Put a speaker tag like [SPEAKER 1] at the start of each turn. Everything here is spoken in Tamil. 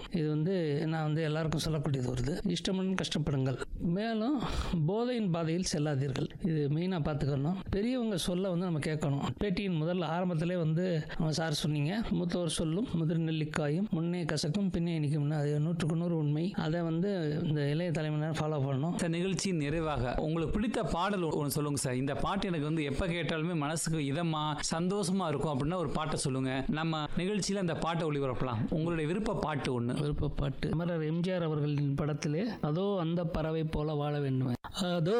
[SPEAKER 1] இது வந்து நான் வந்து எல்லாருக்கும் சொல்லக்கூடியது வருது இஷ்டமுடன் கஷ்டப்படுங்கள் மேலும் போதையின் பாதையில் செல்லாதீர்கள் இது மெயினாக பார்த்துக்கணும் பெரியவங்க சொல்ல வந்து நம்ம கேட்கணும் பேட்டியின் முதல் ஆரம்பத்திலே வந்து நம்ம சார் சொன்னீங்க மூத்தவர் சொல்லும் முதிர் நெல்லிக்காயும் முன்னே கசக்கும் பின்னே நிற்கும்னு அது நூற்றுக்கு நூறு உண்மை அதை வந்து இந்த இளைய தலைமுறையினர் ஃபாலோ பண்ணணும்
[SPEAKER 2] இந்த நிகழ்ச்சியின் நிறைவாக உங்களுக்கு பிடித்த பாடல் ஒன்று சொல்லுங்க சார் இந்த பாட்டு எனக்கு வந்து எப்போ கேட்டாலுமே மனசுக்கு இதமா சந்தோஷமா இருக்கும் அப்படின்னா ஒரு பாட்டை சொல்லுங்க நம்ம நிகழ்ச்சியில் அந்த பாட்டை ஒளிபரப்பலாம் உங்களுடைய விருப்ப பாட்டு ஒன்று
[SPEAKER 1] விருப்ப பாட்டு அமரர் எம்ஜிஆர் அவர்களின் படத்திலே அதோ அந்த பறவை போல வாழ வேண்டும் அதோ